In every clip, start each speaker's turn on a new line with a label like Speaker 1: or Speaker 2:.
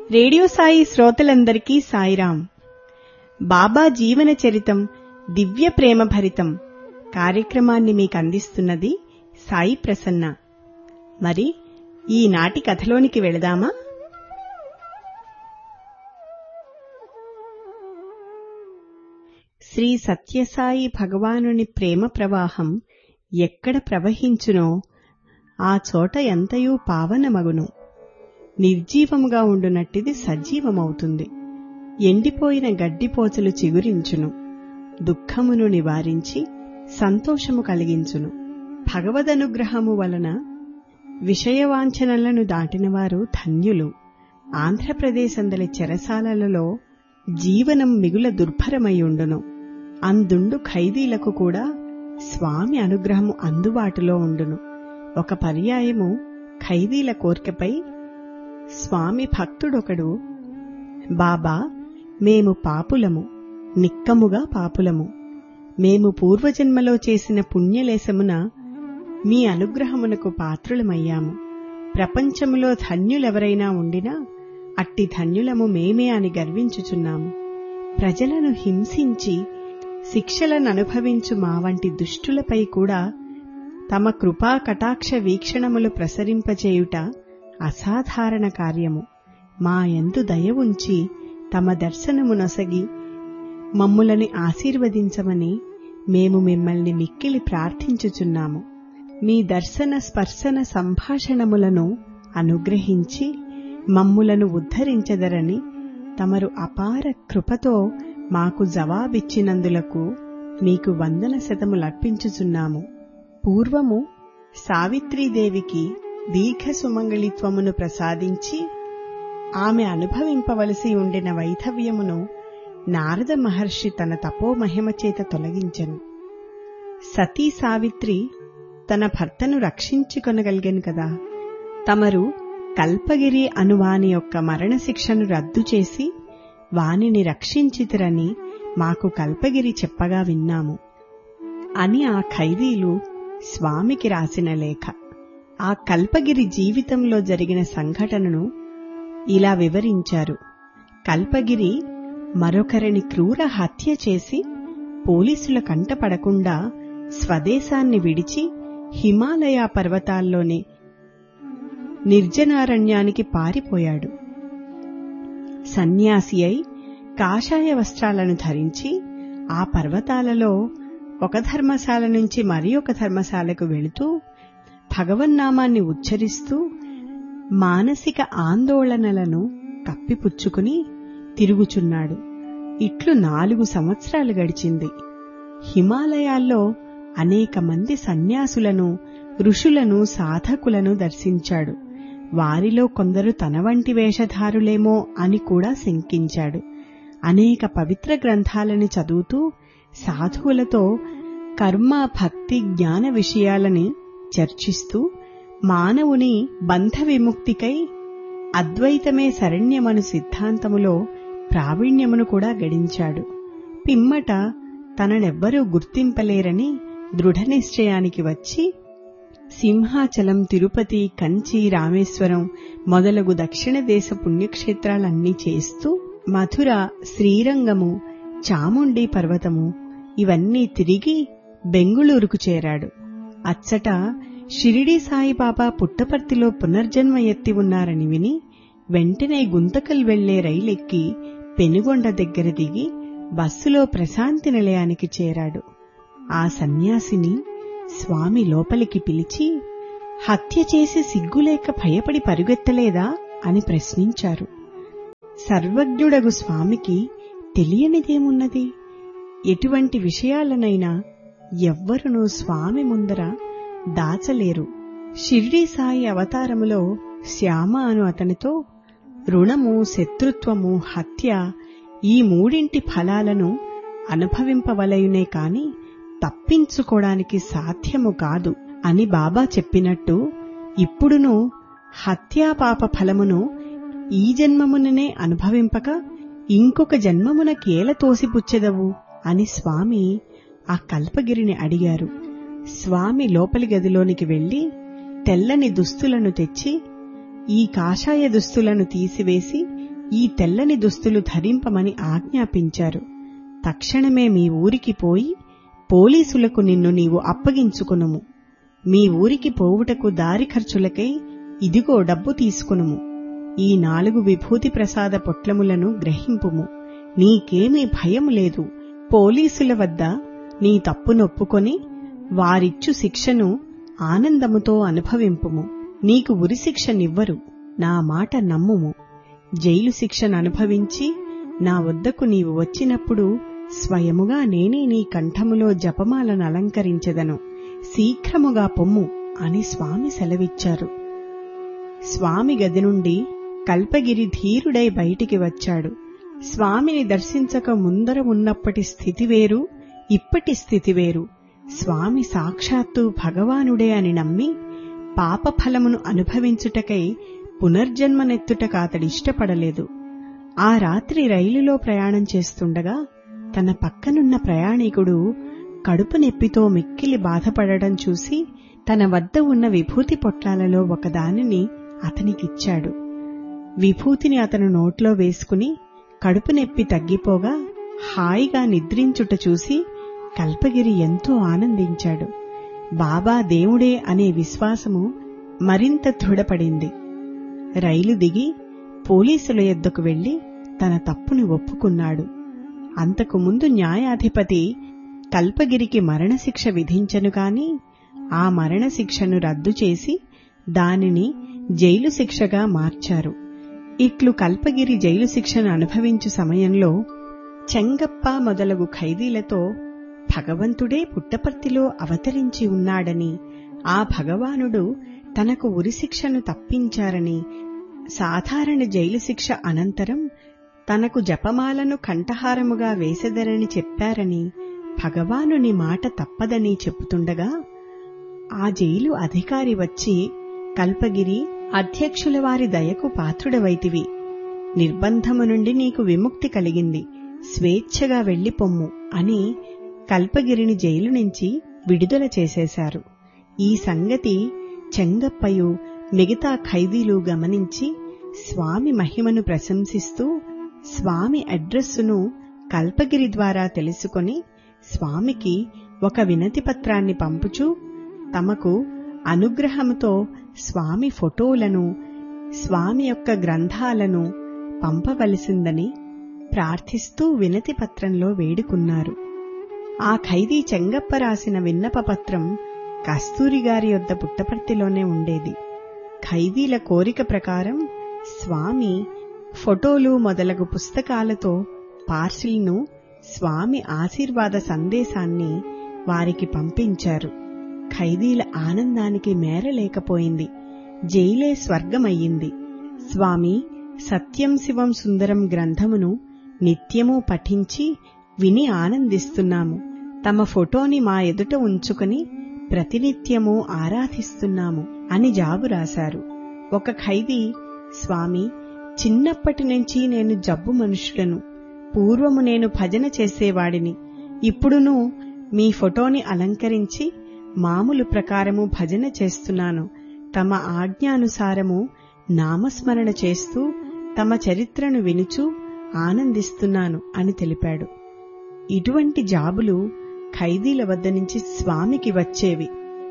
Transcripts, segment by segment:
Speaker 1: radio Sai శ్రోతలందరికీ సాయిరాం బాబా జీవన చరితం దివ్య ప్రేమ భరితం కార్యక్రమాన్ని మీకు అందిస్తున్నది సాయి ప్రసన్న మరి ఈనాటి కథలోనికి వెళదామా శ్రీ సత్యసాయి భగవానుని ప్రేమ ప్రవాహం ఎక్కడ ప్రవహించునో ఆ చోట ఎంతయూ పావనమగును నిర్జీవముగా ఉండునట్టిది సజీవమవుతుంది ఎండిపోయిన గడ్డిపోచలు చిగురించును దుఃఖమును నివారించి సంతోషము కలిగించును భగవదనుగ్రహము వలన విషయవాంఛనలను దాటినవారు ధన్యులు ఆంధ్రప్రదేశందలి చెరసాలలలో జీవనం మిగుల దుర్భరమయ్యుండును అందుండు ఖైదీలకు కూడా స్వామి అనుగ్రహము అందుబాటులో ఉండును ఒక పర్యాయము ఖైదీల కోరికపై స్వామి భక్తుడొకడు బాబా మేము పాపులము నిక్కముగా పాపులము మేము పూర్వజన్మలో చేసిన పుణ్యలేశమున మీ అనుగ్రహమునకు పాత్రులమయ్యాము ప్రపంచములో ధన్యులెవరైనా ఉండినా అట్టి ధన్యులము మేమే అని గర్వించుచున్నాము ప్రజలను హింసించి శిక్షలను అనుభవించు మా వంటి దుష్టులపై కూడా తమ కృపా కటాక్ష వీక్షణములు ప్రసరింపచేయుట అసాధారణ కార్యము మా యందు దయ ఉంచి తమ దర్శనము నొసగి మమ్ములని ఆశీర్వదించమని మేము మిమ్మల్ని మిక్కిలి ప్రార్థించుచున్నాము మీ దర్శన స్పర్శన సంభాషణములను అనుగ్రహించి మమ్ములను ఉద్ధరించదరని తమరు అపార కృపతో మాకు జవాబిచ్చినందులకు మీకు వందన శతములర్పించుచున్నాము పూర్వము సావిత్రీదేవికి దీర్ఘ సుమంగళిత్వమును ప్రసాదించి ఆమె అనుభవింపవలసి ఉండిన వైధవ్యమును నారద మహర్షి తన తపోమహిమ చేత తొలగించెను సతీ సావిత్రి తన భర్తను రక్షించుకొనగలిగాను కదా తమరు కల్పగిరి అనువాని యొక్క మరణశిక్షను రద్దు చేసి వానిని రక్షించితిరని మాకు కల్పగిరి చెప్పగా విన్నాము అని ఆ ఖైదీలు స్వామికి రాసిన లేఖ ఆ కల్పగిరి జీవితంలో జరిగిన సంఘటనను ఇలా వివరించారు కల్పగిరి మరొకరిని క్రూర హత్య చేసి పోలీసుల కంటపడకుండా స్వదేశాన్ని విడిచి హిమాలయ పర్వతాల్లోని నిర్జనారణ్యానికి పారిపోయాడు సన్యాసి అయి కాషాయ వస్త్రాలను ధరించి ఆ పర్వతాలలో ఒక ధర్మశాల నుంచి మరి ఒక ధర్మశాలకు వెళుతూ భగవన్నామాన్ని ఉచ్చరిస్తూ మానసిక ఆందోళనలను కప్పిపుచ్చుకుని తిరుగుచున్నాడు ఇట్లు నాలుగు సంవత్సరాలు గడిచింది హిమాలయాల్లో అనేక మంది సన్యాసులను ఋషులను సాధకులను దర్శించాడు వారిలో కొందరు తన వంటి వేషధారులేమో అని కూడా శంకించాడు అనేక పవిత్ర గ్రంథాలని చదువుతూ సాధువులతో కర్మ భక్తి జ్ఞాన విషయాలని చర్చిస్తూ మానవుని బంధ విముక్తికై అద్వైతమే శరణ్యమను సిద్ధాంతములో ప్రావీణ్యమును కూడా గడించాడు పిమ్మట తననెవ్వరూ గుర్తింపలేరని దృఢనిశ్చయానికి వచ్చి సింహాచలం తిరుపతి కంచి రామేశ్వరం మొదలగు దక్షిణ దేశ పుణ్యక్షేత్రాలన్నీ చేస్తూ మధుర శ్రీరంగము చాముండి పర్వతము ఇవన్నీ తిరిగి బెంగుళూరుకు చేరాడు అచ్చట షిరిడి సాయిబాబా పుట్టపర్తిలో పునర్జన్మ ఎత్తి ఉన్నారని విని వెంటనే గుంతకల్ వెళ్లే రైలెక్కి పెనుగొండ దగ్గర దిగి బస్సులో ప్రశాంతి నిలయానికి చేరాడు ఆ సన్యాసిని స్వామి లోపలికి పిలిచి హత్య చేసి సిగ్గులేక భయపడి పరుగెత్తలేదా అని ప్రశ్నించారు సర్వజ్ఞుడగు స్వామికి తెలియనిదేమున్నది ఎటువంటి విషయాలనైనా ఎవ్వరునూ స్వామి ముందర దాచలేరు షిర్డీ సాయి అవతారములో శ్యామ అను అతనితో రుణము శత్రుత్వము హత్య ఈ మూడింటి ఫలాలను అనుభవింపవలయునే కాని తప్పించుకోవడానికి సాధ్యము కాదు అని బాబా చెప్పినట్టు ఇప్పుడును హత్యాపాప ఫలమును ఈ జన్మముననే అనుభవింపక ఇంకొక జన్మమున కేల తోసిపుచ్చెదవు అని స్వామి ఆ కల్పగిరిని అడిగారు స్వామి లోపలి గదిలోనికి వెళ్లి తెల్లని దుస్తులను తెచ్చి ఈ కాషాయ దుస్తులను తీసివేసి ఈ తెల్లని దుస్తులు ధరింపమని ఆజ్ఞాపించారు తక్షణమే మీ ఊరికి పోయి పోలీసులకు నిన్ను నీవు అప్పగించుకునుము మీ ఊరికి పోవుటకు దారి ఖర్చులకై ఇదిగో డబ్బు తీసుకునుము ఈ నాలుగు విభూతి ప్రసాద పొట్లములను గ్రహింపుము నీకేమీ భయం లేదు పోలీసుల వద్ద నీ తప్పు నొప్పుకొని వారిచ్చు శిక్షను ఆనందముతో అనుభవింపుము నీకు ఉరిశిక్షనివ్వరు నా మాట నమ్ముము జైలు శిక్షను అనుభవించి నా వద్దకు నీవు వచ్చినప్పుడు స్వయముగా నేనే నీ కంఠములో జపమాలను అలంకరించెదను శీఘ్రముగా పొమ్ము అని స్వామి సెలవిచ్చారు స్వామి గది నుండి కల్పగిరి ధీరుడై బయటికి వచ్చాడు స్వామిని దర్శించక ముందర ఉన్నప్పటి స్థితి వేరు ఇప్పటి స్థితి వేరు స్వామి సాక్షాత్తు భగవానుడే అని నమ్మి పాపఫలమును అనుభవించుటకై పునర్జన్మనెత్తుటకు అతడిష్టపడలేదు ఆ రాత్రి రైలులో ప్రయాణం చేస్తుండగా తన పక్కనున్న ప్రయాణికుడు కడుపు నొప్పితో మిక్కిలి బాధపడడం చూసి తన వద్ద ఉన్న విభూతి పొట్లాలలో ఒకదానిని అతనికిచ్చాడు విభూతిని అతను నోట్లో వేసుకుని కడుపు నొప్పి తగ్గిపోగా హాయిగా నిద్రించుట చూసి కల్పగిరి ఎంతో ఆనందించాడు బాబా దేవుడే అనే విశ్వాసము మరింత దృఢపడింది రైలు దిగి పోలీసుల యొద్దకు వెళ్లి తన తప్పును ఒప్పుకున్నాడు అంతకు ముందు న్యాయాధిపతి కల్పగిరికి మరణశిక్ష విధించను కాని ఆ మరణశిక్షను రద్దు చేసి దానిని జైలు శిక్షగా మార్చారు ఇట్లు కల్పగిరి జైలు శిక్షను అనుభవించు సమయంలో చెంగప్ప మొదలగు ఖైదీలతో భగవంతుడే పుట్టపర్తిలో అవతరించి ఉన్నాడని ఆ భగవానుడు తనకు ఉరిశిక్షను తప్పించారని సాధారణ జైలు శిక్ష అనంతరం తనకు జపమాలను కంఠహారముగా వేసెదరని చెప్పారని భగవానుని మాట తప్పదని చెప్పుతుండగా ఆ జైలు అధికారి వచ్చి కల్పగిరి అధ్యక్షుల వారి దయకు పాత్రుడవైతివి నిర్బంధము నుండి నీకు విముక్తి కలిగింది స్వేచ్ఛగా వెళ్లిపొమ్ము అని కల్పగిరిని జైలు నుంచి విడుదల చేసేశారు ఈ సంగతి చెంగప్పయు మిగతా ఖైదీలు గమనించి స్వామి మహిమను ప్రశంసిస్తూ స్వామి అడ్రస్సును కల్పగిరి ద్వారా తెలుసుకొని స్వామికి ఒక వినతి పత్రాన్ని పంపుచూ తమకు అనుగ్రహముతో స్వామి ఫోటోలను స్వామి యొక్క గ్రంథాలను పంపవలసిందని ప్రార్థిస్తూ వినతి పత్రంలో వేడుకున్నారు ఆ ఖైదీ చెంగప్ప రాసిన విన్నప పత్రం కస్తూరి గారి యొద్ద పుట్టపర్తిలోనే ఉండేది ఖైదీల కోరిక ప్రకారం స్వామి ఫోటోలు మొదలగు పుస్తకాలతో పార్సిల్ను స్వామి ఆశీర్వాద సందేశాన్ని వారికి పంపించారు ఖైదీల ఆనందానికి మేరలేకపోయింది జైలే స్వర్గమయ్యింది స్వామి సత్యం శివం సుందరం గ్రంథమును నిత్యము పఠించి విని ఆనందిస్తున్నాము తమ ఫోటోని మా ఎదుట ఉంచుకుని ప్రతినిత్యము ఆరాధిస్తున్నాము అని జాబు రాశారు ఒక ఖైదీ స్వామి చిన్నప్పటి నుంచి నేను జబ్బు మనుషులను పూర్వము నేను భజన చేసేవాడిని ఇప్పుడును మీ ఫోటోని అలంకరించి మామూలు ప్రకారము భజన చేస్తున్నాను తమ ఆజ్ఞానుసారము నామస్మరణ చేస్తూ తమ చరిత్రను వినుచూ ఆనందిస్తున్నాను అని తెలిపాడు ఇటువంటి జాబులు ఖైదీల వద్ద నుంచి స్వామికి వచ్చేవి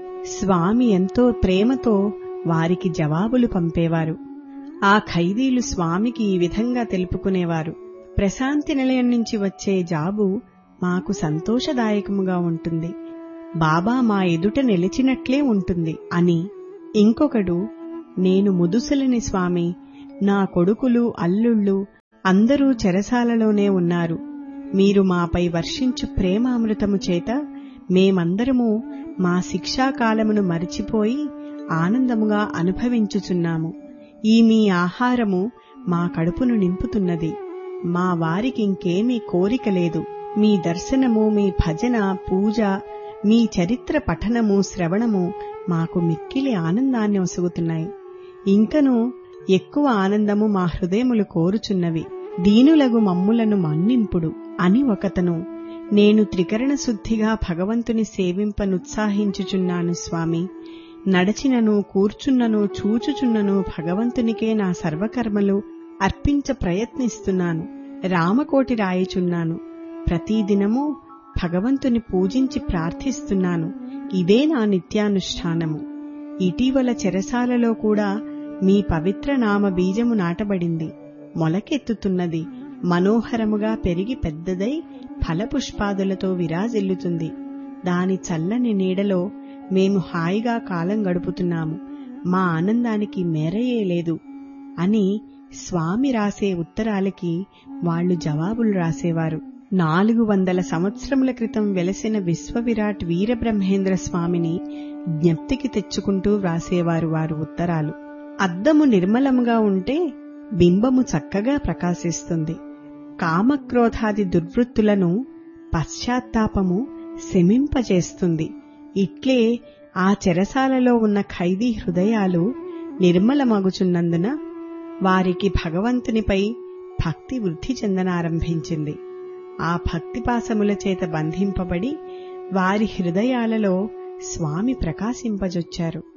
Speaker 1: స్వామి ఎంతో ప్రేమతో వారికి జవాబులు పంపేవారు ఆ ఖైదీలు స్వామికి ఈ విధంగా తెలుపుకునేవారు ప్రశాంతి నిలయం నుంచి వచ్చే జాబు మాకు సంతోషదాయకముగా ఉంటుంది బాబా మా ఎదుట నిలిచినట్లే ఉంటుంది అని ఇంకొకడు నేను ముదుసలని స్వామి నా కొడుకులు అల్లుళ్ళు అందరూ చెరసాలలోనే ఉన్నారు మీరు మాపై వర్షించు ప్రేమామృతము చేత మేమందరము మా శిక్షాకాలమును మరిచిపోయి ఆనందముగా అనుభవించుచున్నాము ఈ మీ ఆహారము మా కడుపును నింపుతున్నది మా వారికి ఇంకేమీ కోరిక లేదు మీ దర్శనము మీ భజన పూజ మీ చరిత్ర పఠనము శ్రవణము మాకు మిక్కిలి ఆనందాన్ని ఒసుగుతున్నాయి ఇంకను ఎక్కువ ఆనందము మా హృదయములు కోరుచున్నవి దీనులగు మమ్ములను మన్నింపుడు అని ఒకతను నేను త్రికరణ శుద్ధిగా భగవంతుని సేవింపనుత్సాహించుచున్నాను స్వామి నడచినను కూర్చున్నను చూచుచున్నను భగవంతునికే నా సర్వకర్మలు అర్పించ ప్రయత్నిస్తున్నాను రామకోటి రాయిచున్నాను ప్రతిదినము భగవంతుని పూజించి ప్రార్థిస్తున్నాను ఇదే నా నిత్యానుష్ఠానము ఇటీవల చెరసాలలో కూడా మీ పవిత్ర నామ బీజము నాటబడింది మొలకెత్తుతున్నది మనోహరముగా పెరిగి పెద్దదై ఫలపుష్పాదులతో విరాజిల్లుతుంది దాని చల్లని నీడలో మేము హాయిగా కాలం గడుపుతున్నాము మా ఆనందానికి మేరయే లేదు అని స్వామి రాసే ఉత్తరాలకి వాళ్లు జవాబులు రాసేవారు నాలుగు వందల సంవత్సరముల క్రితం వెలసిన విశ్వవిరాట్ వీరబ్రహ్మేంద్ర స్వామిని జ్ఞప్తికి తెచ్చుకుంటూ వ్రాసేవారు వారు ఉత్తరాలు అద్దము నిర్మలముగా ఉంటే బింబము చక్కగా ప్రకాశిస్తుంది కామక్రోధాది దుర్వృత్తులను పశ్చాత్తాపము శమింపజేస్తుంది ఇట్లే ఆ చెరసాలలో ఉన్న ఖైదీ హృదయాలు నిర్మలమగుచున్నందున వారికి భగవంతునిపై భక్తి వృద్ధి చెందనారంభించింది ఆ భక్తిపాసముల చేత బంధింపబడి వారి హృదయాలలో స్వామి ప్రకాశింపజొచ్చారు